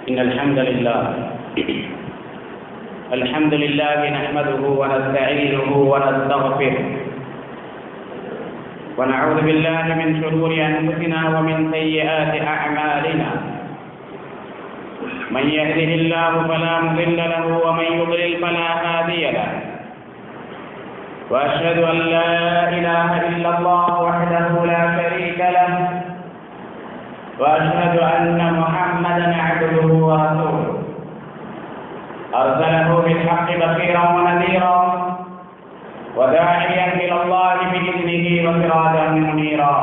إن الحمد لله الحمد لله نحمده ونستعينه ونستغفره ونعوذ بالله من شرور أنفسنا ومن سيئات أعمالنا من يهده الله فلا مضل له ومن يضلل فلا هادي له وأشهد أن لا إله إلا الله وحده لا شريك له واشهد ان محمدا عبده ورسوله ارسله بالحق بشيرا ونذيرا وداعيا الى الله باذنه وسراجا منيرا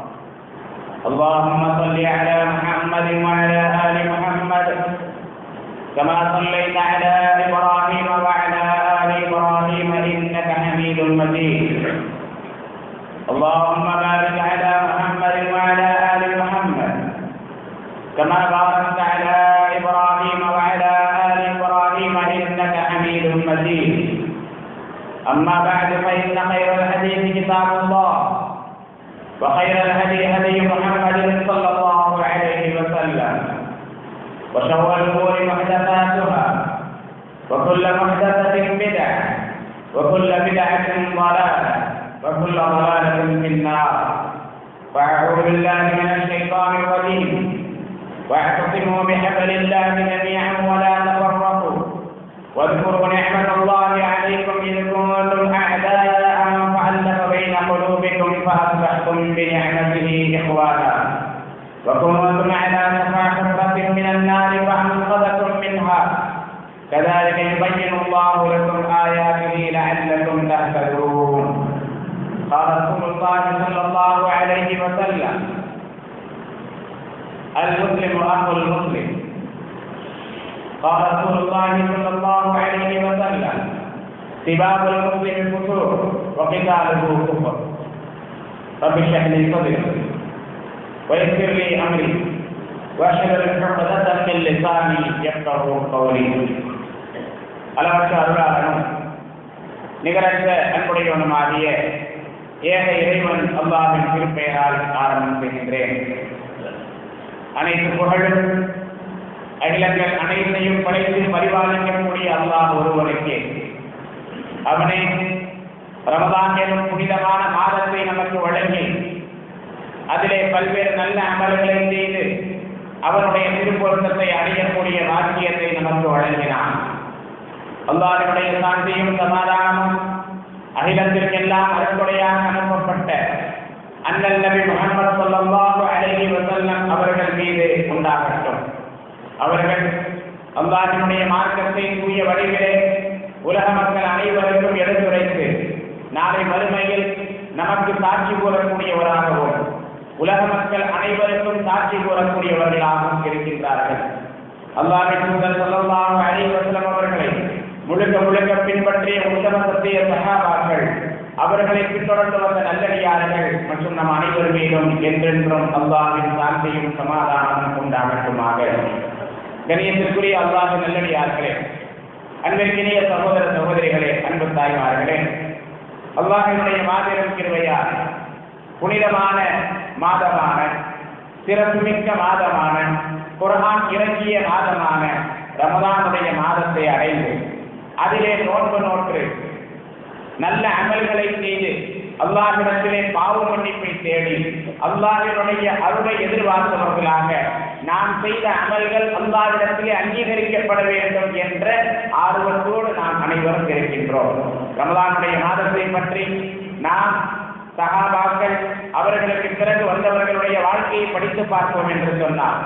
اللهم صل على محمد وعلى ال محمد كما صليت على ابراهيم وعلى ال ابراهيم انك حميد مجيد اللهم بارك على محمد وعلى ال محمد كما باركت على ابراهيم وعلى ال ابراهيم انك حميد مجيد اما بعد فان خير الحديث كتاب الله وخير الهدي هدي محمد صلى الله عليه وسلم وشر الامور محدثاتها وكل محدثه بدعه وكل بدعه ضلاله وكل ضلاله في النار فاعوذ بالله من الشيطان الرجيم واعتصموا بحبل الله جميعا ولا تفرقوا واذكروا نعمة الله عليكم إذ كنتم أعداء فألف بين قلوبكم فأصبحتم بنعمته إخوانا وكنتم على شفا حفرة من النار فأنقذكم منها كذلك يبين الله لكم آياته لعلكم تهتدون قال رسول الله صلى الله عليه وسلم المسلم اخو المسلم قال رسول الله صلى الله عليه وسلم سباب المسلم فسوق وقتاله كفر رب اشرح لي صدري ويسر لي امري واشهد عقدة من لساني يفقه قولي அளவற்ற அருளாளனும் நிகரற்ற அன்புடையவனுமாகிய ஏக இறைவன் அல்லாவின் திருப்பெயரால் ஆரம்பம் செய்கின்றேன் அனைத்து புகழும் அகிலங்கள் அனைத்தையும் படைத்து பரிபாலிக்கக்கூடிய அல்லாஹ் ஒருவனுக்கே அவனை ரமதான் எனும் புனிதமான மாதத்தை நமக்கு வழங்கி அதிலே பல்வேறு நல்ல அமல்களை செய்து அவனுடைய திருப்பொருத்தத்தை அடையக்கூடிய வாக்கியத்தை நமக்கு வழங்கினான் அல்லாஹனுடைய சாந்தியும் சமாதானமும் அகிலத்திற்கெல்லாம் அருக்குடையாக அனுப்பப்பட்ட அண்ணல் நபி முகமது சொல்லல்லாஹு அலைஹி வஸல்லம் அவர்கள் மீது உண்டாகட்டும் அவர்கள் அல்லாஹினுடைய மார்க்கத்தை தூய வடிவிலே உலக மக்கள் அனைவருக்கும் எடுத்துரைத்து நாளை மறுமையில் நமக்கு சாட்சி கூறக்கூடியவராகவும் உலக மக்கள் அனைவருக்கும் சாட்சி கூறக்கூடியவர்களாகவும் இருக்கின்றார்கள் அல்லாஹின் தூதர் சொல்லல்லாஹு அலைஹி வஸல்லம் அவர்களை முழுக்க முழுக்க பின்பற்றிய உத்தம சத்திய சகாபாக்கள் அவர்களை பின்தொடர்ந்து வந்த நல்லடியார்கள் மற்றும் நம் அனைவர் மீதும் என்றென்றும் அல்லாஹின் சாந்தியும் சமாதானமும் உண்டாகட்டுமாக கணியத்திற்குரிய அல்லாஹ் நல்லடியார்களே அன்பிற்கினிய சகோதர சகோதரிகளே அன்பு தாய்மார்களே அல்லாஹினுடைய மாபெரும் கிருவையார் புனிதமான மாதமான சிறப்புமிக்க மாதமான குரான் இறங்கிய மாதமான ரமதானுடைய மாதத்தை அடைந்து அதிலே நோன்பு நோற்று நல்ல அமல்களை செய்து அல்லாஹிடத்திலே பாவ மன்னிப்பை தேடி அல்லாஹினுடைய அருளை எதிர்பார்த்தவர்களாக நாம் செய்த அமல்கள் அல்லாஹிடத்திலே அங்கீகரிக்கப்பட வேண்டும் என்ற ஆர்வத்தோடு நாம் அனைவரும் இருக்கின்றோம் ரமலானுடைய மாதத்தை பற்றி நாம் சகாபாக்கள் அவர்களுக்கு பிறகு வந்தவர்களுடைய வாழ்க்கையை படித்து பார்ப்போம் என்று சொன்னார்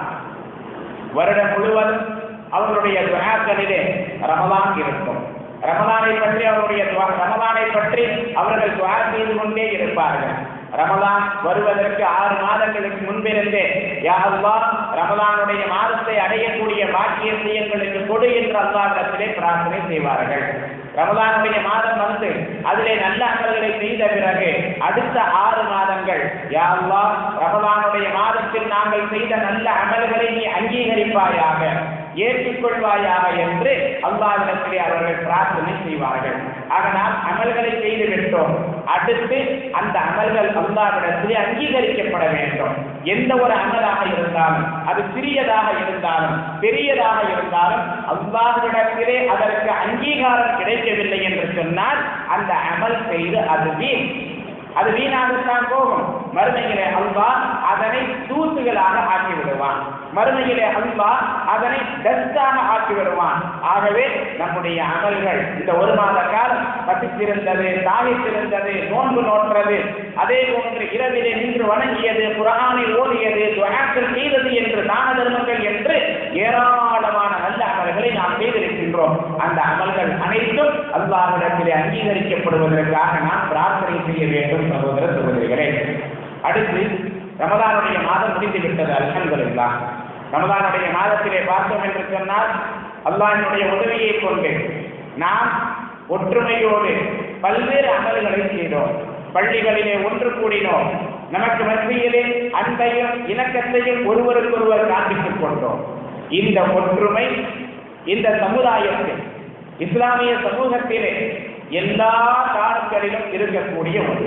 வருடம் முழுவதும் அவர்களுடைய துவாக்களிலே ரமலான் இருக்கும் ரமலானை பற்றி அவருடைய ரமலானை பற்றி அவர்கள் துவா செய்து கொண்டே இருப்பார்கள் ரமலான் வருவதற்கு ஆறு மாதங்களுக்கு முன்பிருந்தே யாருவா ரமலானுடைய மாதத்தை அடையக்கூடிய பாக்கியத்தை எங்களுக்கு கொடு என்று அல்லாவிடத்திலே பிரார்த்தனை செய்வார்கள் ரமலானுடைய மாதம் வந்து அதிலே நல்ல அமல்களை செய்த பிறகு அடுத்த ஆறு மாதங்கள் யாருவா ரமலானுடைய மாதத்தில் நாங்கள் செய்த நல்ல அமல்களை நீ அங்கீகரிப்பாயாக ஏற்றுக்கொள்வாயாக என்று அல்லாவிடத்திலே அவர்கள் பிரார்த்தனை செய்வார்கள் அதனால் அமல்களை செய்து விட்டோம் அடுத்து அந்த அமல்கள் அல்லாவிடத்திலே அங்கீகரிக்கப்பட வேண்டும் எந்த ஒரு அமலாக இருந்தாலும் அது சிறியதாக இருந்தாலும் பெரியதாக இருந்தாலும் அல்லாஹ்விடத்திலே அதற்கு அங்கீகாரம் கிடைக்கவில்லை என்று சொன்னால் அந்த அமல் செய்து அது வீண் அது வீணாகத்தான் போகும் மறுமையிலே அல்லாஹ் அதனை தூசுகளாக ஆக்கி விடுவான் மறுமையிலே அல்லாஹ் அதனை டஸ்டாக ஆக்கி விடுவான் ஆகவே நம்முடைய அமல்கள் இந்த ஒரு மாத காலம் பசித்திருந்தது தாகித்திருந்தது நோன்பு நோற்றது அதே போன்று இரவிலே நின்று வணங்கியது குரானை ஓதியது துவாக்கள் செய்தது என்று தான தர்மங்கள் என்று ஏராளமான நல்ல அமல்களை நாம் செய்திருக்கின்றோம் அந்த அமல்கள் அனைத்தும் அல்லாஹ்விடத்திலே அங்கீகரிக்கப்படுவதற்காக நாம் பிரார்த்தனை செய்ய வேண்டும் சகோதர சகோதரிகளே அடுத்து ரமதானுடைய மாதம் முடிந்து விட்டது அல்ஹம்துலில்லாஹ் ரமதானுடைய மாதத்திலே பார்த்தோம் என்று சொன்னால் அல்லாஹ்வினுடைய உதவியை கொண்டு நாம் ஒற்றுமையோடு பல்வேறு அமல்களை செய்தோம் பள்ளிகளிலே ஒன்று கூடினோம் நமக்கு மத்தியிலே அன்பையும் இணக்கத்தையும் ஒருவருக்கொருவர் காண்பித்துக் கொண்டோம் இந்த ஒற்றுமை இந்த சமுதாயத்தில் இஸ்லாமிய சமூகத்திலே எல்லா காலங்களிலும் இருக்கக்கூடிய ஒன்று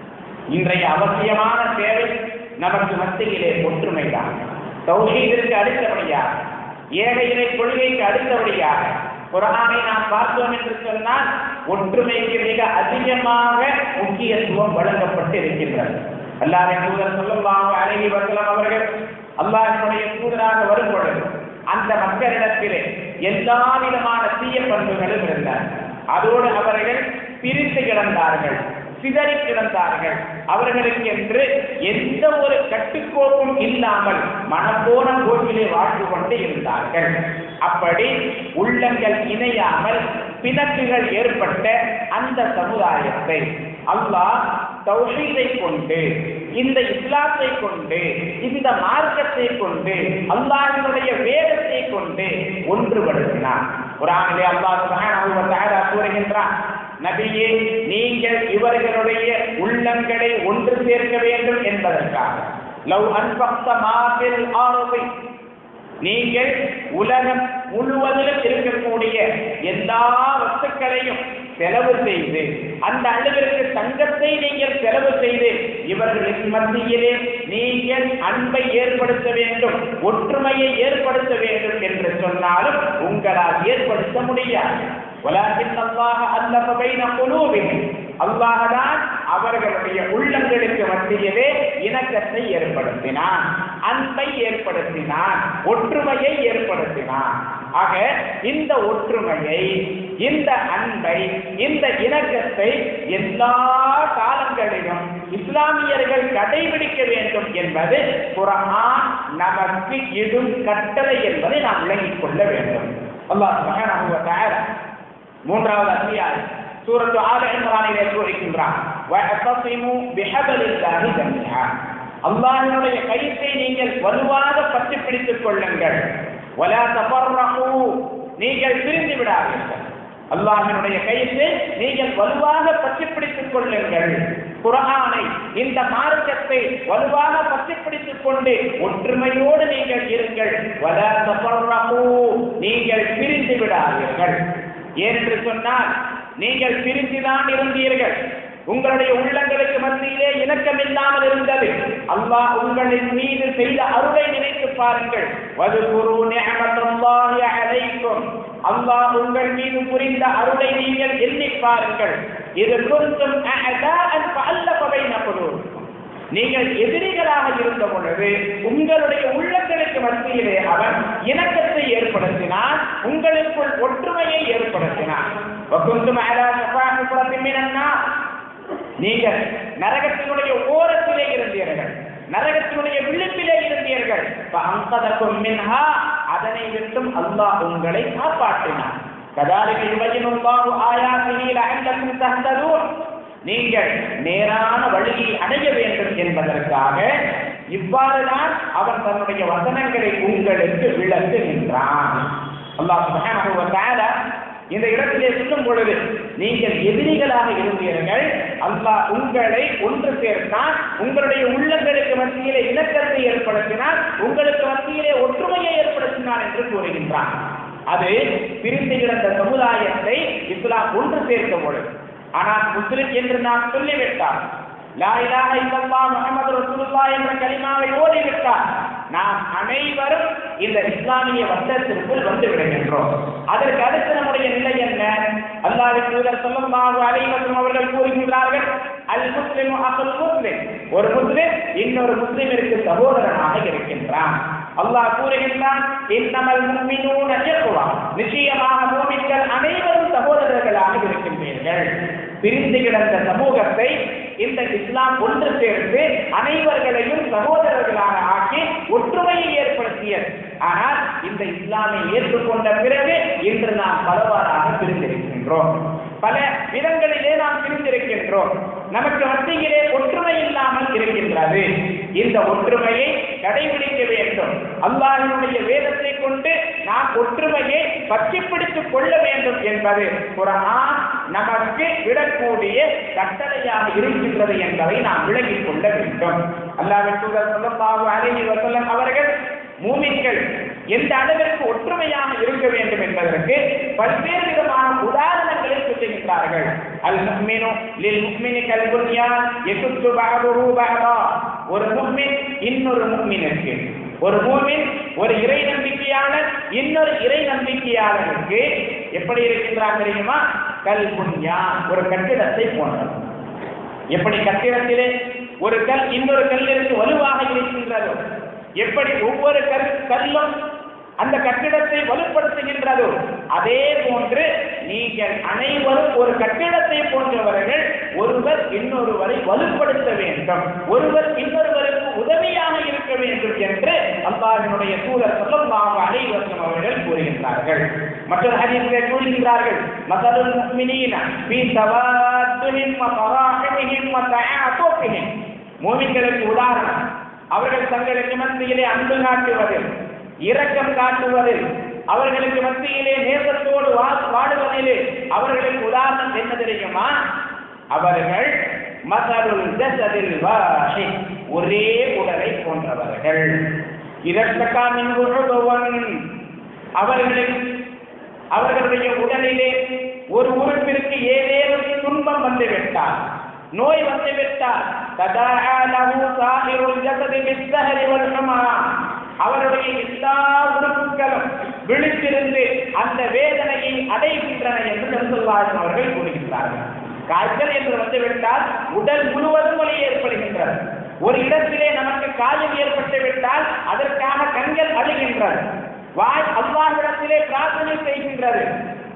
இன்றைய அவசியமான தேவை நமக்கு மத்தியிலே ஒற்றுமைதான் தௌஹீதிற்கு அடுத்தபடியாக ஏழையினை கொள்கைக்கு அடுத்தபடியாக குரானை நாம் பார்த்தோம் என்று சொன்னால் ஒற்றுமைக்கு மிக அதிகமாக முக்கியத்துவம் வழங்கப்பட்டு இருக்கின்றது அல்லாஹின் தூதர் சொல்லலாம் அழகி வசலம் அவர்கள் அல்லாஹினுடைய தூதராக வரும் பொழுது அந்த மக்களிடத்திலே எல்லா விதமான தீய பண்புகளும் இருந்தன அதோடு அவர்கள் பிரித்து கிடந்தார்கள் சிதறி கிடந்தார்கள் அவர்களுக்கு என்று எந்த ஒரு கட்டுக்கோப்பும் இல்லாமல் மனப்போன கோட்டிலே வாழ்ந்து கொண்டு இருந்தார்கள் அப்படி உள்ளங்கள் இணையாமல் பிணக்குகள் ஏற்பட்ட அந்த சமுதாயத்தை அல்லாஹ் தௌஹீதை கொண்டு இந்த இஸ்லாத்தை கொண்டு இந்த மார்க்கத்தை கொண்டு அல்லாஹினுடைய வேதத்தை கொண்டு ஒன்றுபடுத்தினார் குரானிலே அல்லாஹ் சுப்ஹானஹு வ தஆலா கூறுகின்றான் நபியே நீங்கள் இவர்களுடைய உள்ளங்களை ஒன்று சேர்க்க வேண்டும் என்பதற்காக லவ் அன்பக்த மாபில் ஆரோவை நீங்கள் உலகம் முழுவதிலும் இருக்கக்கூடிய எல்லா வஸ்துக்களையும் செலவு செய்து அந்த அளவிற்கு தங்கத்தை நீங்கள் செலவு செய்து இவர்களின் மத்தியிலே நீங்கள் அன்பை ஏற்படுத்த வேண்டும் ஒற்றுமையை ஏற்படுத்த வேண்டும் என்று சொன்னாலும் உங்களால் ஏற்படுத்த முடியாது வலாக்கின் அல்லாஹ அல்லப பைன குலூபிஹிம் அல்லாஹ்தான் அவர்களுடைய உள்ளங்களுக்கு மத்தியிலே இணக்கத்தை ஏற்படுத்தினான் அன்பை ஏற்படுத்தினான் ஒற்றுமையை ஏற்படுத்தினான் ஆக இந்த ஒற்றுமையை இந்த அன்பை இந்த இணக்கத்தை எல்லா காலங்களிலும் இஸ்லாமியர்கள் கடைபிடிக்க வேண்டும் என்பது குரான் நமக்கு இடும் கட்டளை என்பதை நாம் விளங்கிக் கொள்ள வேண்டும் அல்லாஹ் சுப்ஹானஹு வ தஆலா மூன்றாவது அத்தியாயம் சூரத்து ஆல இம்ரானிலே கூறுகின்றான் வஅத்தஸிமு பிஹபலில்லாஹி ஜமீஆ அல்லாஹ்வினுடைய கயிற்றை நீங்கள் வலுவாக பற்றி பிடித்துக் கொள்ளுங்கள் வலா தஃபர்ரகு நீங்கள் பிரிந்து விடாதீர்கள் அல்லாஹ்வினுடைய கயிற்றை நீங்கள் வலுவாக பற்றி பிடித்துக் கொள்ளுங்கள் குர்ஆனை இந்த மார்க்கத்தை வலுவாக பற்றி பிடித்துக் கொண்டு ஒற்றுமையோடு நீங்கள் இருங்கள் வலா தஃபர்ரகு நீங்கள் பிரிந்து விடாதீர்கள் என்று சொன்னால் நீங்கள் பிரிந்துதான் இருந்தீர்கள் உங்களுடைய உள்ளங்களுக்கு மத்தியிலே இணக்கம் இல்லாமல் இருந்தது அல்லாஹ் உங்களின் மீது செய்த அருளை நினைத்து பாருங்கள் வதுகுரு நிஅமத்துல்லாஹி அலைக்கும் அல்லாஹ் உங்கள் மீது புரிந்த அருளை நீங்கள் எண்ணி பாருங்கள் இது குருத்தும் அஅதாஅன் ஃபஅல்லஃப பைன குலூபிக்கும் நீங்கள் எதிரிகளாக இருந்த பொழுது உங்களுடைய உள்ளங்களுக்கு மத்தியிலே அவன் இணக்கத்தை ஏற்படுத்தினான் உங்களுக்குள் ஒற்றுமையை ஏற்படுத்தினான் وَكُنْتُمْ عَلَى شَفَا حُفْرَةٍ مِنَ النَّارِ நீங்கள் நரகத்தினுடைய ஓரத்திலே இருந்தீர்கள் நரகத்தினுடைய விளிம்பிலே இருந்தீர்கள் فَأَنْقَذَكُم مِّنْهَا அதனை விட்டும் அல்லாஹ் உங்களை காப்பாற்றினான் كَذَلِكَ يُبَيِّنُ اللَّهُ آيَاتِهِ لَعَلَّكُمْ تَهْتَدُونَ நீங்கள் நேரான வழியை அடைய வேண்டும் என்பதற்காக இவ்வாறுதான் அவன் தன்னுடைய வசனங்களை உங்களுக்கு விளக்குகின்றான் அல்லாஹ் சுப்ஹானஹு வ தஆலா இந்த இடத்திலே சொல்லும் பொழுது நீங்கள் எதிரிகளாக இருந்தீர்கள் அல்லாஹ் உங்களை ஒன்று சேர்த்தான் உங்களுடைய உள்ளங்களுக்கு மத்தியிலே இணக்கத்தை ஏற்படுத்தினான் உங்களுக்கு மத்தியிலே ஒற்றுமையை ஏற்படுத்தினான் என்று கூறுகின்றான் அது பிரிந்து கிடந்த சமுதாயத்தை இஸ்லாம் ஒன்று சேர்க்கும் பொழுது ஆனால் முஸ்லிம் என்று நாம் சொல்லிவிட்டார் லா இலாஹ இல்லல்லாஹ் முஹம்மது ரசூலுல்லாஹ் என்ற கலிமாவை ஓதிவிட்டார் நாம் அனைவரும் இந்த இஸ்லாமிய வட்டத்திற்குள் வந்து விடுகின்றோம் அதற்கு அடுத்து நம்முடைய நிலை என்ன அல்லாஹ்வின் தூதர் ஸல்லல்லாஹு அலைஹி வஸல்லம் அவர்கள் கூறுகின்றார்கள் அல் முஸ்லிமு அகுல் முஸ்லிம் ஒரு முஸ்லிம் இன்னொரு முஸ்லிமிற்கு சகோதரனாக இருக்கின்றான் அல்லாஹ் கூறுகின்றான் இன்னமல் முஃமினூன இக்வா நிச்சயமாக மூமின்கள் அனைவரும் சகோதரர்களாக இருக்கின்றீர்கள் பிரிந்து கிடந்த சமூகத்தை இந்த இஸ்லாம் ஒன்று சேர்த்து அனைவர்களையும் சகோதரர்களாக ஆக்கி ஒற்றுமையை ஏற்படுத்தியது ஆனால் இந்த இஸ்லாமை ஏற்றுக்கொண்ட பிறகு இன்று நாம் பலவாறாக பிரிந்திருக்கின்றோம் பல விதங்களிலே நாம் பிரிந்திருக்கின்றோம் நமக்கு மத்தியிலே ஒற்றுமை இல்லாமல் இருக்கின்றது இந்த ஒற்றுமையை கடைபிடிக்க வேண்டும் அல்லாஹினுடைய வேதத்தை கொண்டு நாம் ஒற்றுமையை பற்றி பிடித்துக் கொள்ள வேண்டும் என்பது குரான் நமக்கு விடக்கூடிய கட்டளையாக இருக்கின்றது என்பதை நாம் விளங்கிக் கொள்ள வேண்டும் அல்லாஹ் தூதர் ஸல்லல்லாஹு அலைஹி வஸல்லம் அவர்கள் மூமின்கள் எந்த அளவிற்கு ஒற்றுமையாக இருக்க வேண்டும் என்பதற்கு பல்வேறு விதமான உதாரணங்களை சொல்லுகின்றார்கள் அல் முஃமினு லில் முஃமினி கல் புன்யான் யசுத்து பஅதுஹு பஅதா ஒரு முஃமின் இன்னொரு முஃமினுக்கு ஒரு மூமின் ஒரு இறை நம்பிக்கையாளர் இன்னொரு இறை நம்பிக்கையாளருக்கு எப்படி இருக்கின்றார் தெரியுமா கல் புன்யான் ஒரு கட்டிடத்தை போன்றது எப்படி கட்டிடத்திலே ஒரு கல் இன்னொரு கல்லிற்கு வலுவாக இருக்கின்றதோ எப்படி ஒவ்வொரு கல் கல்லும் அந்த கட்டிடத்தை வலுப்படுத்துகின்றதோ அதே போன்று நீங்கள் அனைவரும் ஒரு கட்டிடத்தை போன்றவர்கள் ஒருவர் இன்னொருவரை வலுப்படுத்த வேண்டும் ஒருவர் இன்னொருவருக்கு உதவியாக இருக்க வேண்டும் என்று அல்லாஹினுடைய சூழல் சொல்லமாக அனைவரும் அவர்கள் கூறுகின்றார்கள் மற்றொரு ஹதீஸிலே கூறுகின்றார்கள் மசலுல் முஃமினீன ஃபீ தவாத்துஹிம் வ தராஹிமிஹிம் வ தஆதுஃபிஹிம் மூமின்களுக்கு உதாரணம் அவர்கள் தங்களுக்கு மத்தியிலே அன்பு காட்டுவதில் இரக்கம் காட்டுவதில் அவர்களுக்கு மத்தியிலே நேசத்தோடு வா- வாழுவதிலே அவர்களுக்கு உதாரணம் என்ன தெரியுமா அவர்கள் மசருல் ஜசதில் வாஹி ஒரே உடலை போன்றவர்கள் இதற்கா மின் உருவன் அவர்களின் அவர்களுடைய உடலிலே ஒரு உறுப்பிற்கு ஏதேனும் துன்பம் வந்துவிட்டால் நோய் வந்துவிட்டால் ததாஅ லஹு சாஹிருல் ஜஸதி பிஸ்ஸஹரி வல் ஹுமா அவருடைய எல்லா உறுப்புகளும் விழித்திருந்து அந்த வேதனையை அடைகின்றன என்று நபிசுல்லாஹு அவர்கள் கூறுகின்றார்கள் காய்ச்சல் என்று வந்துவிட்டால் உடல் முழுவதும் வலி ஏற்படுகின்றது ஒரு இடத்திலே நமக்கு காயம் ஏற்பட்டு விட்டால் அதற்காக கண்கள் அழுகின்றது வாய் அல்லாஹ்விடத்திலே பிரார்த்தனை செய்கின்றது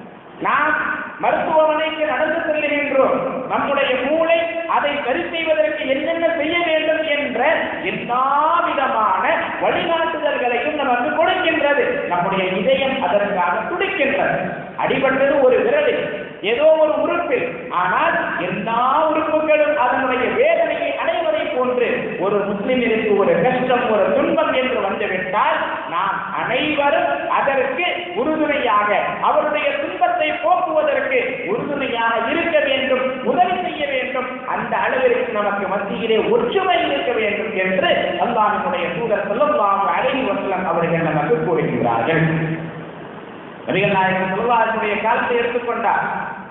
நாம் மருத்துவமனைக்கு நடந்து செல்லுகின்றோம் நம்முடைய மூளை அதை சரி செய்வதற்கு என்னென்ன செய்ய வேண்டும் என்ற எல்லா விதமான வழிகாட்டுதல்களையும் நமக்கு கொடுக்கின்றது நம்முடைய இதயம் அதற்காக துடிக்கின்றது அடிபட்டது ஒரு விரலில் ஏதோ ஒரு உறுப்பில் ஆனால் எல்லா உறுப்புகளும் அதனுடைய வேதனையை அடைவதை போன்று ஒரு முஸ்லிமிற்கு ஒரு கஷ்டம் ஒரு துன்பம் என்று வந்துவிட்டால் நாம் அனைவரும் அதற்கு உறுதுணையாக அவருடைய துன்பத்தை போக்குவதற்கு உறுதுணையாக இருக்க வேண்டும் உதவி செய்ய வேண்டும் அந்த அளவிற்கு நமக்கு மத்தியிலே ஒற்றுமை இருக்க வேண்டும் என்று அல்லாஹினுடைய தூதர் சொல்லலாம் அழகி வசலம் அவர்கள் நமக்கு கூறுகிறார்கள் நபிகள் நாயகம் சொல்வாருடைய காலத்தை எடுத்துக்கொண்டார்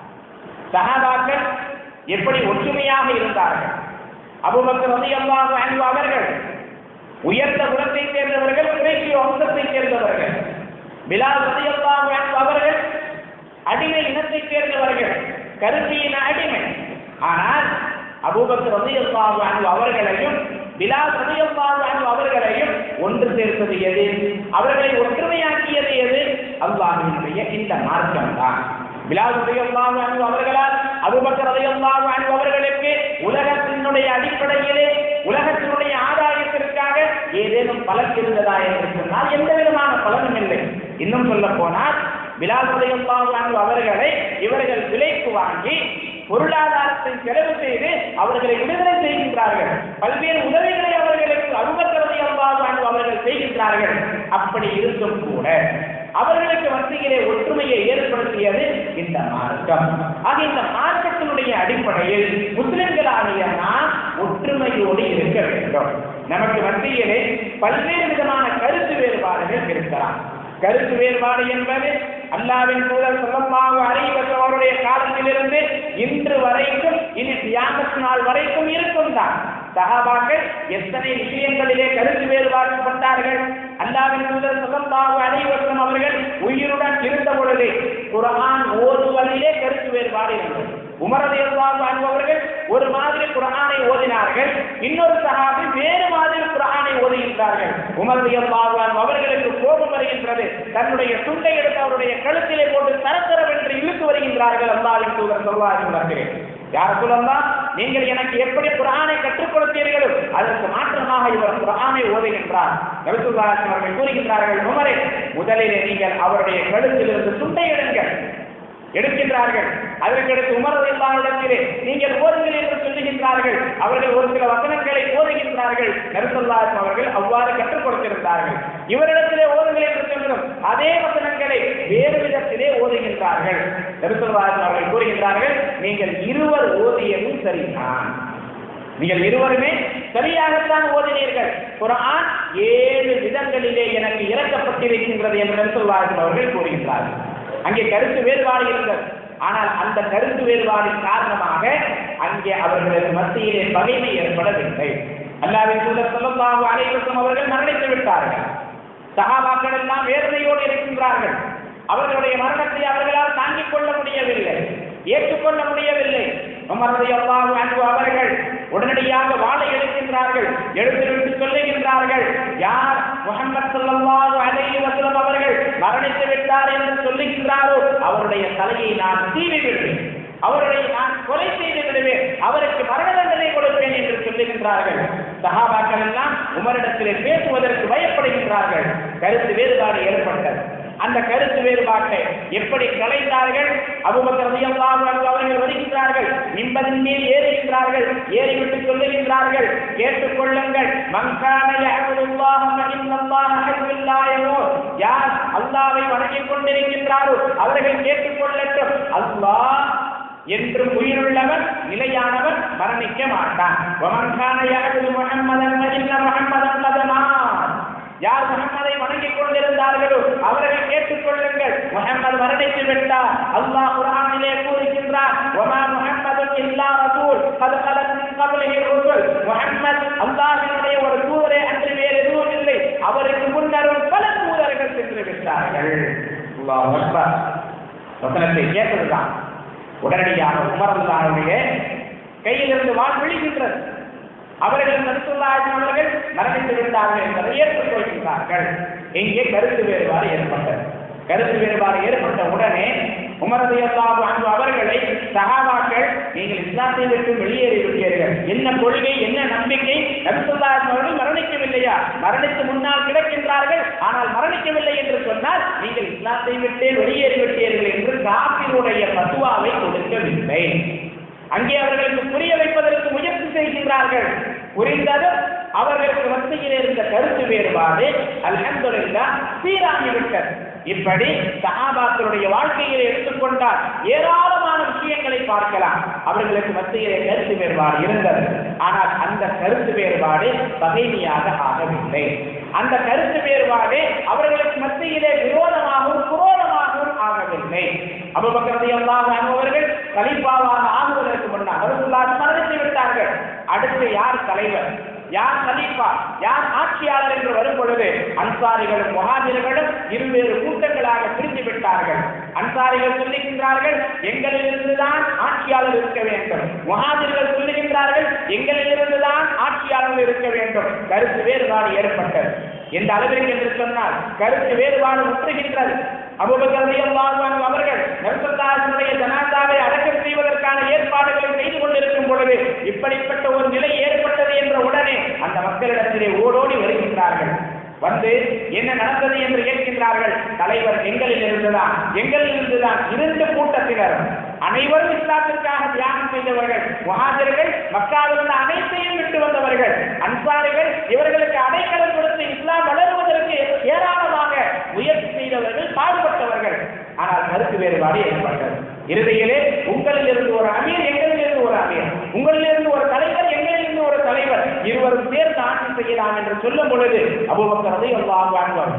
சஹாபாக்கள் எப்படி ஒற்றுமையாக இருந்தார்கள் அபுபக்கர் ரலியல்லாஹு அன்ஹு அவர்கள் உயர்ந்த குலத்தை சேர்ந்தவர்கள் குறைசிய வம்சத்தை சேர்ந்தவர்கள் பிலால் ரலியல்லாஹு அன்ஹு அவர்கள் அடிமை இனத்தை சேர்ந்தவர்கள் கருப்பியின் அடிமை ஆனால் அபூபக்கர் ரலியல்லாஹு அன்ஹு அவர்களையும் பிலால் ரலியல்லாஹு அன்ஹு அவர்களையும் ஒன்று சேர்த்தது எது அவர்களை ஒற்றுமையாக்கியது எது அல்லாஹ்வினுடைய இந்த மார்க்கம் தான் பிலால் ரலியல்லாஹு அன்ஹு அவர்களால் அபூபக்கர் ரலியல்லாஹு அன்ஹு அவர்களுக்கு உலகத்தினுடைய அடிப்படையிலே உலகத்தினுடைய ஆதாயத்திற்காக ஏதேனும் பலன் இருந்ததா என்று சொன்னால் எந்த விதமான பலனும் இல்லை இன்னும் சொல்ல போனால் பிலால் ரலியல்லாஹு அன்ஹு அவர்களை இவர்கள் விலைக்கு வாங்கி பொருளாதாரத்தை செலவு செய்து அவர்களை விடுதலை செய்கின்றார்கள் பல்வேறு உதவிகளை அவர்களுக்கு அனுபவத்தை அல்லாஹ் அவர்கள் செய்கின்றார்கள் அப்படி இருந்தும் கூட அவர்களுக்கு மத்தியிலே ஒற்றுமையை ஏற்படுத்தியது இந்த மார்க்கம் ஆக இந்த மார்க்கத்தினுடைய அடிப்படையில் முஸ்லிம்களாகிய நாம் ஒற்றுமையோடு இருக்க வேண்டும் நமக்கு மத்தியிலே பல்வேறு விதமான கருத்து வேறுபாடுகள் இருக்கலாம் கருத்து வேறுபாடு என்பது அல்லாவின் தூதர் சொல்லமாக அறிவற்ற அவருடைய காலத்திலிருந்து இன்று வரைக்கும் இனி தியாகத்து நாள் வரைக்கும் இருக்கும் தான் சகாபாக்கள் எத்தனை விஷயங்களிலே கருத்து வேறுபாடுபட்டார்கள் அல்லாவின் தூதர் சொல்லமாக அறிவற்றம் அவர்கள் உயிருடன் இருந்த பொழுது குரான் ஓதுவதிலே கருத்து வேறுபாடு இருந்தது உமரது அவர்கள் ஒரு மாதிரி குரானை ஓதினார்கள் இன்னொரு சகாபி வேறு மாதிரி குரானை ஓதுகின்றார்கள் உமரது அவர்களுக்கு கோபம் வருகின்றது தன்னுடைய துண்டை எடுத்து அவருடைய கழுத்திலே போட்டு தரத்தரவென்று இழுத்து வருகின்றார்கள் அல்லாவின் தூதர் சொல்வார்கள் யார் சொல்லலாம் நீங்கள் எனக்கு எப்படி குரானை கற்றுக் கொடுத்தீர்களோ அதற்கு மாற்றமாக இவர் குரானை ஓதுகின்றார் நபிசுல்லாஹ் அவர்கள் கூறுகின்றார்கள் உமரே முதலிலே நீங்கள் அவருடைய கழுத்திலிருந்து துண்டை எடுங்கள் எடுக்கின்றார்கள் அதற்கடுத்து உமரது இல்லாவிடத்திலே நீங்கள் ஓதுங்கள் என்று சொல்லுகின்றார்கள் அவர்கள் ஒரு சில வசனங்களை ஓதுகின்றார்கள் நரிசல்லாஸ் அவர்கள் அவ்வாறு கற்றுக் கொடுத்திருந்தார்கள் இவரிடத்திலே ஓதுங்கள் என்று சொல்கிறோம் அதே வசனங்களை வேறு விதத்திலே ஓதுகின்றார்கள் நரிசல்லாஸ் அவர்கள் கூறுகின்றார்கள் நீங்கள் இருவர் ஓதியதும் சரிதான் நீங்கள் இருவருமே சரியாகத்தான் ஓதினீர்கள் குரான் ஏழு விதங்களிலே எனக்கு இறக்கப்பட்டிருக்கின்றது என்று நரிசல்லாஸ் அவர்கள் கூறுகின்றார்கள் அங்கே கருத்து வேறுபாடு இருந்தது ஆனால் அந்த கருத்து வேறுபாடின் காரணமாக அங்கே அவர்களது மத்தியிலே பகைமை ஏற்படவில்லை அல்லாவின் தூதர் சொல்லல்லாஹு அனைவருக்கும் அவர்கள் மரணித்து விட்டார்கள் சகாபாக்கள் எல்லாம் வேதனையோடு இருக்கின்றார்கள் அவர்களுடைய மரணத்தை அவர்களால் தாங்கிக் கொள்ள முடியவில்லை ஏற்றுக்கொள்ள முடியவில்லை அவர்கள் உடனடியாக வாழை எடுக்கின்றார்கள் எடுத்துவிட்டு சொல்லுகின்றார்கள் யார் முகமது சல்லாஹு அலைஹி வஸல்லம் அவர்கள் மரணித்து விட்டார் என்று சொல்லுகின்றாரோ அவருடைய தலையை நான் தீவி விடுவேன் அவருடைய நான் கொலை செய்து விடுவேன் அவருக்கு மரண தண்டனை கொடுப்பேன் என்று சொல்லுகின்றார்கள் சகாபாக்கள் எல்லாம் உமரிடத்திலே பேசுவதற்கு பயப்படுகின்றார்கள் கருத்து வேறுபாடு ஏற்பட்டது அந்த கருத்து வேறுபாட்டை எப்படி கலைந்தார்கள் அபுபக்கர் அவர்கள் வருகின்றார்கள் நிம்பதின் மேல் ஏறுகின்றார்கள் ஏறிவிட்டு சொல்லுகின்றார்கள் கேட்டுக்கொள்ளுங்கள் மங்கான யார் அல்லாவை வணங்கிக் கொண்டிருக்கின்றாரோ அவர்கள் கேட்டுக்கொள்ளட்டும் அல்லாஹ் என்றும் உயிருள்ளவன் நிலையானவன் மரணிக்க மாட்டான் யார் முகமதை வணங்கிக் கொண்டிருந்தார்களோ அவர்கள் கேட்டுக்கொள்ளுங்கள் முகமது மரணித்து விட்டார் அல்லாஹ் குரானிலே கூறுகின்றார் ஒமா முகமது இல்லா ரசூல் அது கலத்தின் கவலையை முகமது அல்லாஹினுடைய ஒரு தூதரை அன்று வேறு எதுவும் இல்லை அவருக்கு முன்னரும் பல தூதர்கள் சென்று விட்டார்கள் வசனத்தை கேட்டதுதான் உடனடியாக உமரல்லாருடைய கையிலிருந்து வாழ் விழுகின்றது அவர்கள் நபிசுல்லாஹி அவர்கள் மரணித்து விட்டார்கள் என்பதை ஏற்றுக்கொள்கின்றார்கள் இங்கே கருத்து வேறுபாடு ஏற்பட்டது கருத்து வேறுபாடு ஏற்பட்ட உடனே உமரது அல்லாஹ் அன்பு அவர்களை சகாபாக்கள் நீங்கள் இஸ்லாத்தை விட்டு வெளியேறி விட்டீர்கள் என்ன கொள்கை என்ன நம்பிக்கை நபிசுல்லாஹி அவர்கள் மரணிக்கவில்லையா மரணித்து முன்னால் கிடக்கின்றார்கள் ஆனால் மரணிக்கவில்லை என்று சொன்னால் நீங்கள் இஸ்லாத்தை விட்டே வெளியேறி விட்டீர்கள் என்று காப்பினுடைய பத்துவாவை கொடுக்கவில்லை அங்கே அவர்களுக்கு புரிய வைப்பதற்கு முயற்சி செய்கின்றார்கள் புரிந்ததும் அவர்களுக்கு மத்தியில் இருந்த கருத்து வேறுபாடு அல்ஹம்துலில்லா சீராகிவிட்டது இப்படி சஹாபாக்களுடைய வாழ்க்கையை எடுத்துக்கொண்டால் ஏராளமான விஷயங்களை பார்க்கலாம் அவர்களுக்கு மத்தியிலே கருத்து வேறுபாடு இருந்தது ஆனால் அந்த கருத்து வேறுபாடு பகைமையாக ஆகவில்லை அந்த கருத்து வேறுபாடு அவர்களுக்கு மத்தியிலே விரோதமாகவும் குரோதமாகவும் ஆகவில்லை அபுபக்கரதி அல்லாஹ் அவர்கள் கலிப்பாவாக ஆகுவதற்கு முன்னால் அவர்கள் மரணித்து விட்டார்கள் அடுத்து யார் தலைவர் யார் கலீஃபா யார் ஆட்சியாளர் என்று வரும் பொழுது அன்சாரிகளும் முகாதிர்களும் இருவேறு கூட்டங்களாக பிரிந்து விட்டார்கள் அன்சாரிகள் சொல்லுகின்றார்கள் எங்களில் இருந்துதான் ஆட்சியாளர் இருக்க வேண்டும் முகாதிர்கள் சொல்லுகின்றார்கள் எங்களில் இருந்துதான் ஆட்சியாளர் இருக்க வேண்டும் கருத்து வேறுபாடு ஏற்பட்டது எந்த அளவிற்கு என்று சொன்னால் கருத்து வேறுபாடு முற்றுகின்றது அபுபக்கர் அவர்கள் நெருசத்தாசனுடைய ஜனாதாவை அடக்கம் செய்வதற்கான ஏற்பாடுகளை செய்து கொண்டிருக்கும் பொழுது இப்படிப்பட்ட ஒரு நிலை ஏற்பட்டது என்ற உடனே அந்த மக்களிடத்திலே ஓடோடி வருகின்றார்கள் வந்து என்ன நடந்தது என்று கேட்கின்றார்கள் தலைவர் எங்களில் இருந்துதான் எங்களில் இருந்துதான் இரண்டு கூட்டத்தினர் அனைவரும் இஸ்லாத்திற்காக தியாகம் செய்தவர்கள் முகாஜர்கள் மக்காவிலிருந்து அனைத்தையும் விட்டு வந்தவர்கள் அன்சாரிகள் இவர்களுக்கு அடைக்கலம் கொடுத்து இஸ்லாம் வளருவதற்கு ஏராளமாக முயற்சி செய்தவர்கள் பாடுபட்டவர்கள் ஆனால் கருத்து வேறுபாடு ஏற்பட்டது இறுதியிலே உங்களில் இருந்து ஒரு அமீர் எங்களில் இருந்து ஒரு அமீர் உங்களில் இருந்து ஒரு தலைவர் எங்களில் இருந்து ஒரு தலைவர் இருவரும் சேர்ந்து ஆட்சி செய்யலாம் என்று சொல்லும் பொழுது அபுபக்கர் அதை அல்லாஹ்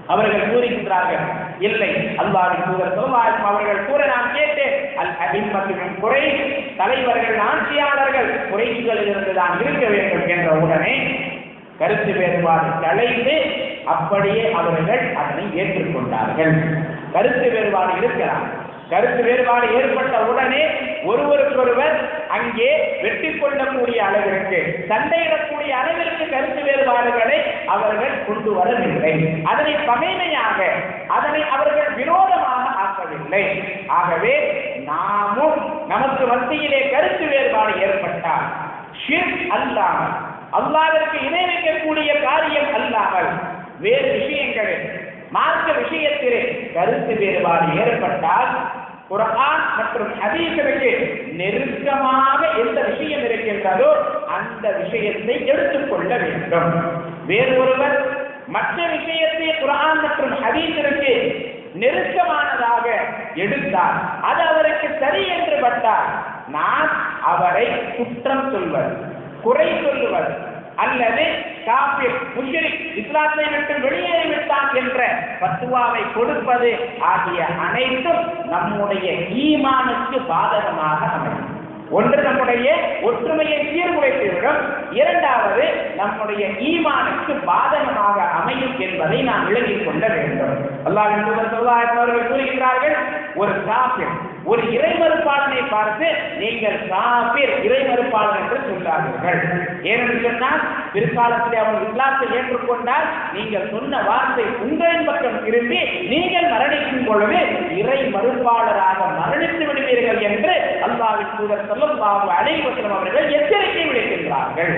அவர்கள் கூறுகின்றார்கள் இல்லை அல்லாவின் தூதர் சொல்வாயும் அவர்கள் கூற நான் கேட்டேன் அல் அபிமத்தின் குறை தலைவர்கள் ஆட்சியாளர்கள் குறைகளில் இருந்து தான் இருக்க வேண்டும் என்ற உடனே கருத்து வேறுபாடு கலைந்து அப்படியே அவர்கள் அதனை ஏற்றுக்கொண்டார்கள் கருத்து வேறுபாடு இருக்கலாம் கருத்து வேறுபாடு ஏற்பட்ட உடனே ஒருவருக்கொருவர் அங்கே வெற்றி கொள்ளக்கூடிய அளவிற்கு சண்டையிடக்கூடிய அளவிற்கு கருத்து வேறுபாடுகளை அவர்கள் கொண்டு வரவில்லை அதனை பகைமையாக அதனை அவர்கள் விரோதமாக ஆக்கவில்லை ஆகவே நாமும் நமக்கு மத்தியிலே கருத்து வேறுபாடு ஏற்பட்டால் ஷிர்க் அல்லாமல் அல்லாவிற்கு இணை வைக்கக்கூடிய காரியம் அல்லாமல் வேறு விஷயங்களில் மார்க்க விஷயத்திலே கருத்து வேறுபாடு ஏற்பட்டால் குர்ஆன் மற்றும் ஹதீஸிற்கு நெருக்கமாக எந்த விஷயம் இருக்கின்றதோ அந்த விஷயத்தை எடுத்துக்கொள்ள வேண்டும் வேறு ஒருவர் மற்ற விஷயத்தை குர்ஆன் மற்றும் ஹதீஸிற்கு நெருக்கமானதாக எடுத்தால் அது அவருக்கு சரி என்று பட்டால் நான் அவரை குற்றம் சொல்வது குறை சொல்லுவது அல்லது காபிர் முஷ்ரிக் இஸ்லாத்தை விட்டு வெளியேறிவிட்டான் என்ற பத்துவாவை கொடுப்பது ஆகிய அனைத்தும் நம்முடைய ஈமானுக்கு பாதகமாக அமையும் ஒன்று நம்முடைய ஒற்றுமையை சீர்குலைத்துவிடும் இரண்டாவது நம்முடைய ஈமானுக்கு பாதகமாக அமையும் என்பதை நாம் விளங்கிக் கொள்ள வேண்டும் அல்லாஹ் அவர்கள் கூறுகிறார்கள் ஒரு காபிர் ஒரு இறைமறுப்பாளனை பார்த்து நீங்கள் காபிர் இறைமறுப்பாளன் என்று சொல்லாதீர்கள் ஏனென்று சொன்னால் பிற்காலத்தில் அவன் இஸ்லாத்தை ஏற்றுக்கொண்டால் நீங்கள் சொன்ன வார்த்தை உங்களின் பக்கம் திரும்பி நீங்கள் மரணிக்கும் பொழுது இறை மறுப்பாளராக மரணித்து விடுவீர்கள் என்று அல்லாவின் தூதர் சொல்லும் அனைவரும் அவர்கள் எச்சரிக்கை விடுக்கின்றார்கள்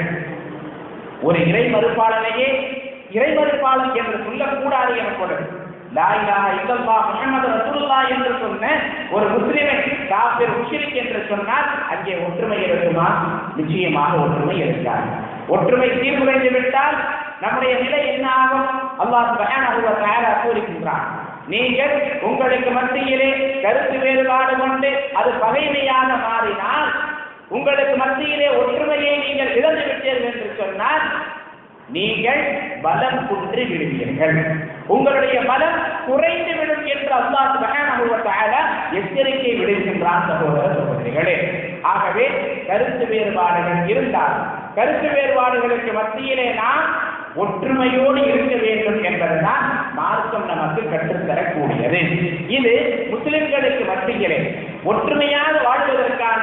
ஒரு இறை மறுப்பாளனையே இறை மறுப்பாளன் என்று சொல்லக்கூடாது எனப்படும் லா இலாஹ இல்லல்லாஹ் முஹம்மது ரசூலுல்லாஹ் என்று சொன்ன ஒரு முஸ்லிமை காபிர் முஷ்ரிக் என்று சொன்னால் அங்கே ஒற்றுமை இருக்குமா நிச்சயமாக ஒற்றுமை இருக்காது ஒற்றுமை சீர்குலைந்து விட்டால் நம்முடைய நிலை என்ன ஆகும் அல்லாஹ் சுப்ஹானஹு வ தஆலா கூறுகின்றான் நீங்கள் உங்களுக்கு மத்தியிலே கருத்து வேறுபாடு கொண்டு அது பகைமையாக மாறினால் உங்களுக்கு மத்தியிலே ஒற்றுமையை நீங்கள் இழந்து விட்டீர்கள் என்று சொன்னால் நீங்கள் பலம் குன்றி விடுவீர்கள் உங்களுடைய பலம் குறைந்து விடும் என்று அல்லாஹ் சுப்ஹானஹு வ தஆலா எச்சரிக்கை விடுகின்றான் சகோதர சகோதரிகளே ஆகவே கருத்து வேறுபாடுகள் இருந்தால் கருத்து வேறுபாடுகளுக்கு மத்தியிலே நாம் ஒற்றுமையோடு இருக்க வேண்டும் என்பதுதான் மார்க்கம் நமக்கு கற்றுத்தரக்கூடியது இது முஸ்லிம்களுக்கு மத்தியிலே ஒற்றுமையாக வாழ்வதற்கான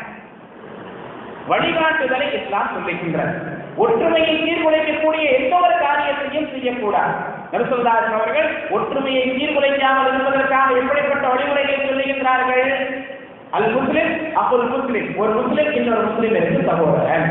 வழிகாட்டுதலை இஸ்லாம் சொல்லுகின்றது ஒற்றுமையை சீர்குலைக்கக்கூடிய எந்த ஒரு காரியத்தையும் செய்யக்கூடாது நரசுதாசன் அவர்கள் ஒற்றுமையை சீர்குலைக்காமல் இருப்பதற்காக எப்படிப்பட்ட வழிமுறைகளை சொல்லுகின்றார்கள் அல் முஸ்லிம் அப்புல் முஸ்லிம் ஒரு முஸ்லிம் இன்னொரு முஸ்லிமிற்கு சகோதரன்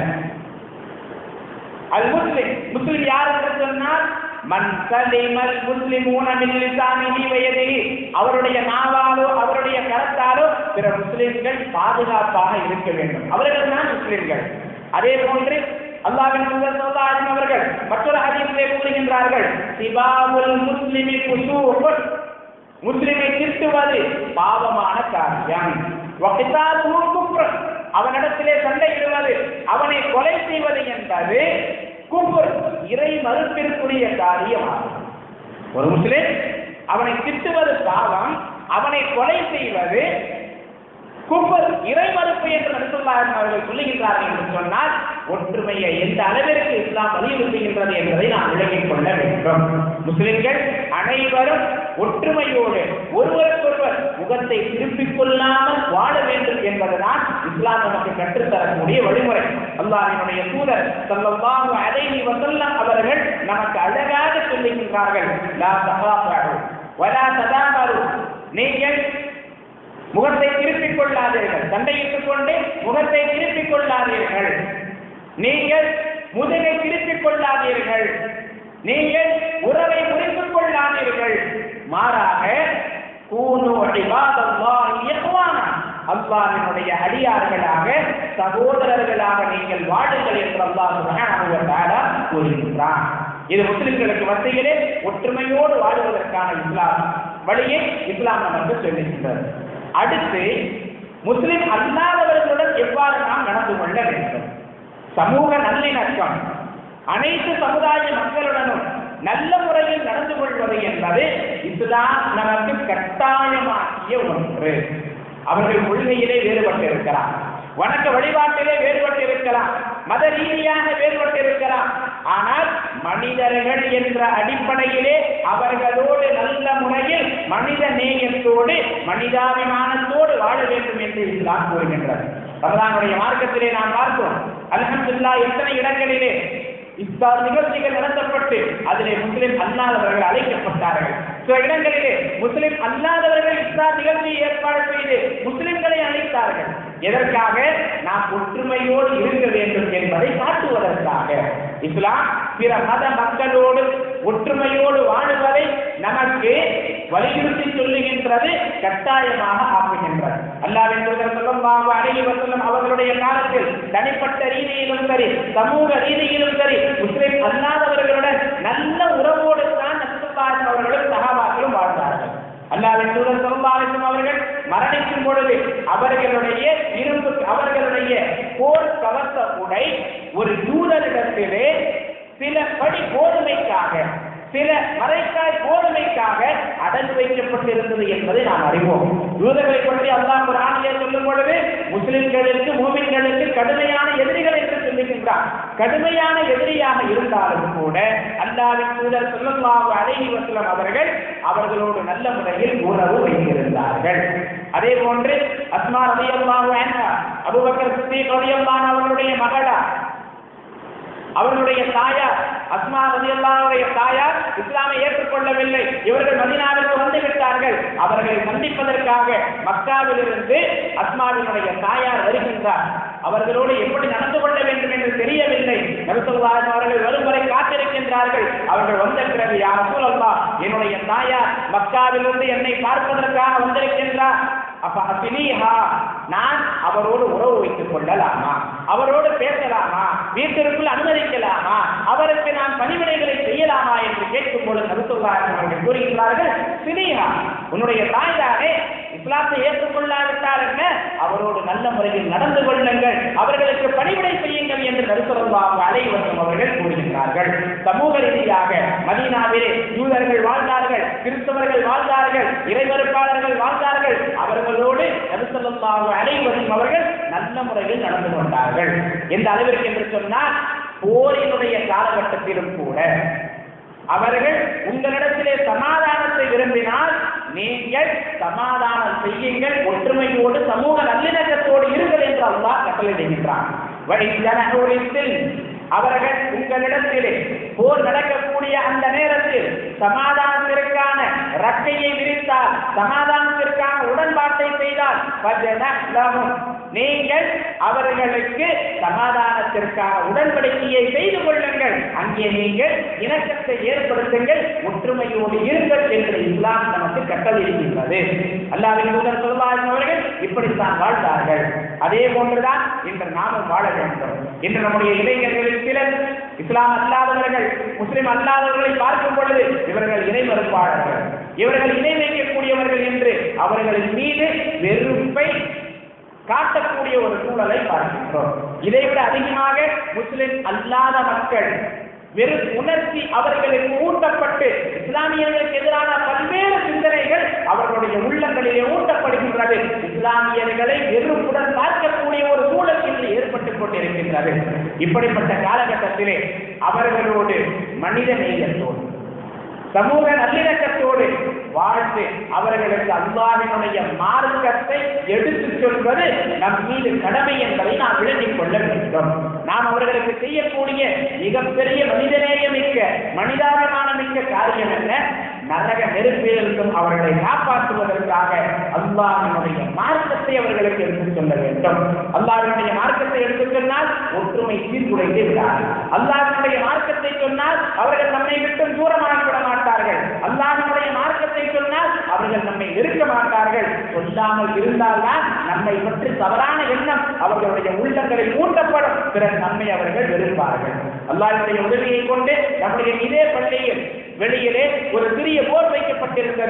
அல் முஸ்லிம் முஸ்லிம் யார் என்று சொன்னால் மன் சலிமல் முஸ்லிமூன மின் லிசானிஹி வ யதிஹி அவருடைய நாவாலோ அவருடைய கரத்தாலோ பிற முஸ்லிம்கள் பாதுகாப்பாக இருக்க வேண்டும் அவர்கள் தான் முஸ்லிம்கள் அதே போன்று அல்லாஹ்வின் தூதர் ஸல்லல்லாஹு அலைஹி அவர்கள் மற்றொரு ஹதீஸிலே கூறுகின்றார்கள் சிபாபுல் முஸ்லிமி ஃபுசூகுன் முஸ்லிமை திட்டுவது பாவமான காரியம் வகிதாதுஹு குஃப்ர் அவனிடத்திலே சண்டையிடுவது அவனை கொலை செய்வது என்பது குஃபர் இறை மறுப்பிற்குரிய காரியமாகும் ஒரு முஸ்லிம் அவனை திட்டுவது பாவம் அவனை கொலை செய்வது குஃபர் இறை மறுப்பு என்று நபிசுல்லாஹிம் அவர்கள் சொல்லுகின்றார்கள் என்று சொன்னால் ஒற்றுமையை எந்த அளவிற்கு இஸ்லாம் வலியுறுத்துகின்றது என்பதை நாம் விளங்கிக் கொள்ள வேண்டும் முஸ்லிம்கள் அனைவரும் ஒற்றுமையோடு ஒருவருக்கொருவர் முகத்தை திருப்பிக் கொள்ளாமல் வாழ வேண்டும் என்பதுதான் இஸ்லாம் நமக்கு கற்றுத்தரக்கூடிய வழிமுறை அல்லாஹினுடைய தூதர் ஸல்லல்லாஹு அலைஹி வஸல்லம் அவர்கள் நமக்கு அழகாக சொல்லுகின்றார்கள் லா தகாஃபு வலா ததாபரு நீங்கள் முகத்தை திருப்பிக் கொள்ளாதீர்கள் சண்டையிட்டுக் கொண்டு முகத்தை திருப்பிக் கொள்ளாதீர்கள் நீங்கள் முதுகை திருப்பிக் கொள்ளாதீர்கள் நீங்கள் உறவை முறித்துக் கொள்ளாதீர்கள் மாறாக கூனு இபாதல்லாஹி இஹ்வானா அல்லாஹ்வினுடைய அடியார்களாக சகோதரர்களாக நீங்கள் வாழுங்கள் என்று அல்லாஹ் சுப்ஹானஹு வ தஆலா கூறுகின்றான் இது முஸ்லிம்களுக்கு மத்தியிலே ஒற்றுமையோடு வாழுவதற்கான இஸ்லாம் வழியை இஸ்லாம் நமக்கு சொல்லுகின்றது அடுத்து முஸ்லிம் அல்லாதவர்களுடன் எவ்வாறு நாம் நடந்து கொள்ள வேண்டும் சமூக நல்லிணக்கம் அனைத்து சமுதாய மக்களுடனும் நல்ல முறையில் நடந்து கொள்வது என்பது இஸ்லாம் நமக்கு கட்டாயமாக்கிய ஒன்று அவர்கள் கொள்கையிலே வேறுபட்டு இருக்கலாம் வணக்க வழிபாட்டிலே வேறுபட்டு இருக்கலாம் மத ரீதியாக வேறுபட்டு இருக்கலாம் ஆனால் மனிதர்கள் என்ற அடிப்படையிலே அவர்களோடு நல்ல முறையில் மனித நேயத்தோடு மனிதாபிமானத்தோடு வாழ வேண்டும் என்று இஸ்லாம் கூறுகின்றது ரமலானுடைய மார்க்கத்திலே நாம் பார்த்தோம் அல்ஹம்துலில்லாஹ் எத்தனை இடங்களிலே இஃப்தார் நிகழ்ச்சிகள் நடத்தப்பட்டு அதிலே முஸ்லிம் அல்லாதவர்கள் அழைக்கப்பட்டார்கள் சில இடங்களிலே முஸ்லிம் அல்லாதவர்கள் இஃப்தார் நிகழ்ச்சியை ஏற்பாடு செய்து முஸ்லிம்களை அழைத்தார்கள் எதற்காக நாம் ஒற்றுமையோடு இருக்க வேண்டும் என்பதை காட்டுவதற்காக இஸ்லாம் பிற மத மக்களோடு ஒற்றுமையோடு வாழுவதை நமக்கு வலியுறுத்தி சொல்லுகின்றது கட்டாயமாக ஆக்குகின்றது அல்லாவின் தூதர் ஸல்லல்லாஹு அலைஹி வஸல்லம் அவர்களுடைய காலத்தில் தனிப்பட்ட ரீதியிலும் சரி சமூக ரீதியிலும் சரி முஸ்லிம் அல்லாதவர்களுடன் நல்ல உறவோடு தான் நபிசுல்லாஹி அவர்களும் சஹாபாக்களும் வாழ்ந்தார்கள் அல்லாவின் தூதர் ஸல்லல்லாஹு அலைஹி வஸல்லம் அவர்கள் மரணிக்கும் பொழுது அவர்களுடைய இரும்பு அவர்களுடைய போர் கவச உடை ஒரு யூதரிடத்திலே சில படி கோதுமைக்காக சில மறைக்காய் கோதுமைக்காக அடகு வைக்கப்பட்டிருந்தது என்பதை நாம் அறிவோம் யூதர்களை பற்றி அல்லாஹ் குரானிலே சொல்லும் பொழுது முஸ்லிம்களுக்கு மூமின்களுக்கு கடுமையான எதிரிகள் என்று சொல்லுகின்றார் கடுமையான எதிரியாக இருந்தாலும் கூட அல்லாவின் தூதர் ஸல்லல்லாஹு அலைஹி வஸல்லம் அவர்கள் அவர்களோடு நல்ல முறையில் உறவு வைத்திருந்தார்கள் அதே போன்று அஸ்மா ரலியல்லாஹு அன்ஹா அபூபக்கர் சித்திக் ரலியல்லாஹு அவர்களுடைய மகளா அவர்களுடைய தாயார் அஸ்மா ரலியல்லாஹுடைய தாயார் இஸ்லாமை ஏற்றுக்கொள்ளவில்லை இவர்கள் மதீனாவிற்கு வந்து விட்டார்கள் அவர்களை சந்திப்பதற்காக மக்காவிலிருந்து அஸ்மாவினுடைய தாயார் வருகின்றார் அவர்களோடு எப்படி நடந்து கொள்ள வேண்டும் என்று தெரியவில்லை நபிசல்லாஹு அவர்கள் வரும் வரை காத்திருக்கின்றார்கள் அவர்கள் வந்த பிறகு யா ரசூலல்லாஹ் என்னுடைய தாயார் மக்காவிலிருந்து என்னை பார்ப்பதற்காக வந்திருக்கின்றார் அப்ப அசினிஹா நான் அவரோடு உறவு வைத்துக் கொள்ளலாமா அவரோடு பேசலாமா வீட்டிற்குள் அனுமதிக்கலாமா அவருக்கு நான் பணிவிடைகளை செய்யலாமா என்று கேட்கும் பொழுது நபிசுல்லாஹு அவர்கள் கூறுகின்றார்கள் சினிஹா உன்னுடைய தாய்தானே இஸ்லாத்தை ஏற்றுக்கொள்ளாவிட்டால் என்ன அவரோடு நல்ல முறையில் நடந்து கொள்ளுங்கள் அவர்களுக்கு பணிவிடை செய்யுங்கள் என்று நபிசுல்லாஹு அலைஹி வஸல்லம் அவர்கள் கூறுகின்றார்கள் சமூக ரீதியாக மதீனாவிலே யூதர்கள் வாழ்ந்தார்கள் கிறிஸ்தவர்கள் வாழ்ந்தார்கள் இறைமறுப்பாளர்கள் வாழ்ந்தார்கள் அவர்களோடு நபிசல்லாஹு அலைஹி வஸல்லம் அவர்கள் நல்ல முறையில் நடந்து கொண்டார்கள் எந்த அளவிற்கு என்று சொன்னால் போரினுடைய காலகட்டத்திலும் கூட அவர்கள் உங்களிடத்திலே சமாதானத்தை விரும்பினால் நீங்கள் சமாதானம் செய்யுங்கள் ஒற்றுமையோடு சமூக நல்லிணக்கத்தோடு இருங்கள் என்று அல்லாஹ் கட்டளையிடுகின்றான் வழித்தனத்தில் அவர்கள் உங்களிடத்திலே போர் நடக்கக்கூடிய அந்த நேரத்தில் சமாதானத்திற்கான ரக்கையை விரித்தால் சமாதானத்திற்கான உடன்பாட்டை செய்தால் ஃபஜனஹ்லஹும். நீங்கள் அவர்களுக்கு சமாதானத்திற்கான உடன்படிக்கையை செய்து கொள்ளுங்கள் அங்கே நீங்கள் இணக்கத்தை ஏற்படுத்துங்கள் ஒற்றுமையோடு இருங்கள் என்று இஸ்லாம் நமக்கு கட்டளையிடுகின்றது அல்லாவின் தூதர் சொல்வார்கள் அவர்கள் இப்படித்தான் வாழ்ந்தார்கள் அதே போன்றுதான் இன்று நாமும் வாழ வேண்டும் இன்று நம்முடைய இளைஞர்களில் சிலர் இஸ்லாம் அல்லாதவர்கள் முஸ்லிம் அல்லாதவர்களை பார்க்கும் பொழுது இவர்கள் இணை மறுப்பாளர்கள் இவர்கள் இணை வைக்கக்கூடியவர்கள் என்று அவர்களின் மீது வெறுப்பை காட்டக்கூடிய ஒரு சூழலை பார்க்கின்றோம் இதைவிட அதிகமாக முஸ்லிம் அல்லாத மக்கள் வெறும் உணர்ச்சி அவர்களுக்கு ஊட்டப்பட்டு இஸ்லாமியர்களுக்கு எதிரான பல்வேறு சிந்தனைகள் அவர்களுடைய உள்ளங்களிலே ஊட்டப்படுகின்றது இஸ்லாமியர்களை வெறுப்புடன் பார்க்கக்கூடிய ஒரு சூழல் இன்று ஏற்பட்டுக் கொண்டிருக்கின்றது இப்படிப்பட்ட காலகட்டத்திலே அவர்களோடு மனித நேயத்தோடு சமூக நல்லிணக்கத்தோடு வாழ்ந்து அவர்களுக்கு அல்லாஹினுடைய மார்க்கத்தை எடுத்துச் சொல்வது நம் மீது கடமை என்பதை நாம் விளங்கிக் கொள்ள வேண்டும் நாம் அவர்களுக்கு செய்யக்கூடிய மிகப்பெரிய மனிதநேயமிக்க மனிதாபிமானமிக்க காரியம் என்ன நரக நெருப்பிலிருந்தும் அவர்களை காப்பாற்றுவதற்காக அல்லாஹினுடைய மார்க்கத்தை அவர்களுக்கு எடுத்துச் சொல்ல வேண்டும் அல்லாஹினுடைய மார்க்கத்தை எடுத்துச் சொன்னால் ஒற்றுமை சீர்குலைந்து விடாது அல்லாஹினுடைய மார்க்கத்தை சொன்னால் அவர்கள் நம்மை விட்டு தூரமாகி விட மாட்டார்கள் அல்லாஹினுடைய மார்க்கத்தை சொன்னால் அவர்கள் நம்மை வெறுக்க மாட்டார்கள் சொல்லாமல் இருந்தால்தான் நம்மை பற்றி தவறான எண்ணம் அவர்களுடைய உள்ளங்களில் ஊட்டப்படும் பிறகு நம்மை அவர்கள் வெறுப்பார்கள் அல்லாஹினுடைய உதவியை கொண்டு நம்முடைய இதே பள்ளியில் வெளியிலே ஒரு சிறிய போர் வைக்கப்பட்டிருந்தது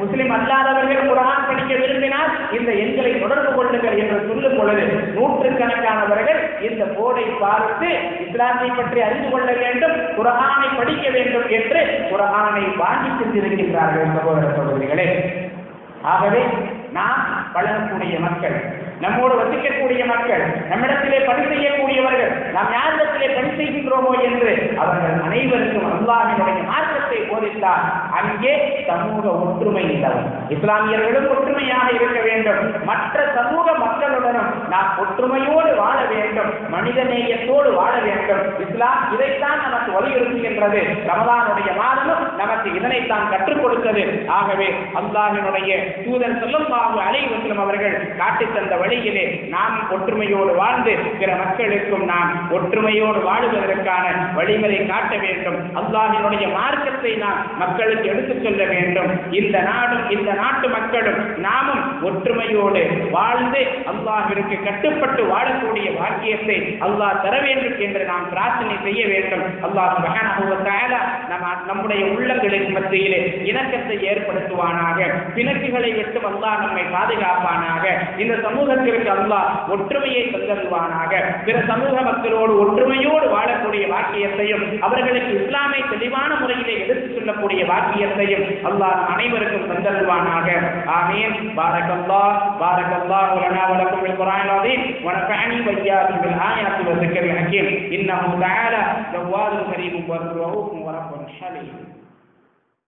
முஸ்லிம் அல்லாதவர்கள் குரான் படிக்க விரும்பினால் இந்த எண்களை தொடர்பு கொள்ளுங்கள் என்று சொல்லும் பொழுது நூற்றுக்கணக்கானவர்கள் இந்த போர்டை பார்த்து இஸ்லாத்தை பற்றி அறிந்து கொள்ள வேண்டும் குரானை படிக்க வேண்டும் என்று குரானை வாங்கி சென்றிருக்கின்றார்கள் சகோதர சகோதரிகளே ஆகவே நாம் பழகக்கூடிய மக்கள் நம்மோடு வசிக்கக்கூடிய மக்கள் நம்மிடத்திலே பணி செய்யக்கூடியவர்கள் நாம் யாரிடத்திலே பணி செய்கின்றோமோ என்று அவர்கள் அனைவருக்கும் அல்லாஹினுடைய மார்க்கத்தை போதித்தார் அங்கே சமூக ஒற்றுமை இல்லவும் இஸ்லாமியர்களும் ஒற்றுமையாக இருக்க வேண்டும் மற்ற சமூக மக்களுடனும் நாம் ஒற்றுமையோடு வாழ வேண்டும் மனிதநேயத்தோடு வாழ வேண்டும் இஸ்லாம் இதைத்தான் நமக்கு வலியுறுத்துகின்றது ரமதானுடைய மாதமும் நமக்கு இதனைத்தான் கற்றுக் கொடுத்தது ஆகவே அல்லாஹினுடைய தூதர் சொல்லும் அலைவசலம் அவர்கள் காட்டித் தந்த வழியிலே நாம் ஒற்றுமையோடு வாழ்ந்து பிற மக்களுக்கும் நாம் ஒற்றுமையோடு வாழுவதற்கான வழிமுறை காட்ட வேண்டும் அல்லாஹினுடைய மார்க்கத்தை நாம் மக்களுக்கு எடுத்துச் சொல்ல வேண்டும் இந்த நாடும் இந்த நாட்டு மக்களும் நாமும் ஒற்றுமையோடு வாழ்ந்து அல்லாஹிற்கு கட்டுப்பட்டு வாழக்கூடிய வாக்கியத்தை அல்லாஹ் தர வேண்டும் என்று நாம் பிரார்த்தனை செய்ய வேண்டும் அல்லாஹ் சுப்ஹானஹு வ தஆலா நம்ம நம்முடைய உள்ளங்களின் மத்தியிலே இணக்கத்தை ஏற்படுத்துவானாக பிணக்குகளை விட்டு அல்லாஹ் நம்மை பாதுகாப்பானாக இந்த சமூகத்திற்கு அல்லாஹ் ஒற்றுமையை தந்தருவானாக பிற சமூக மக்களோடு ஒற்றுமையோடு வாழக்கூடிய வாக்கியத்தையும் அவர்களுக்கு இஸ்லாமை தெளிவான முறையிலே எடுத்துச் சொல்லக்கூடிய வாக்கியத்தையும் அல்லாஹ் நம் அனைவருக்கும் தந்தருவானாக ஆமீன் பாரக்கல்லா பாரக்கல்லா லனா வலக்கும் بالقرآن العظيم ونفعني وإياكم بالآيات والذكر الحكيم إنه تعالى جواد كريم ورؤوف ورب حليم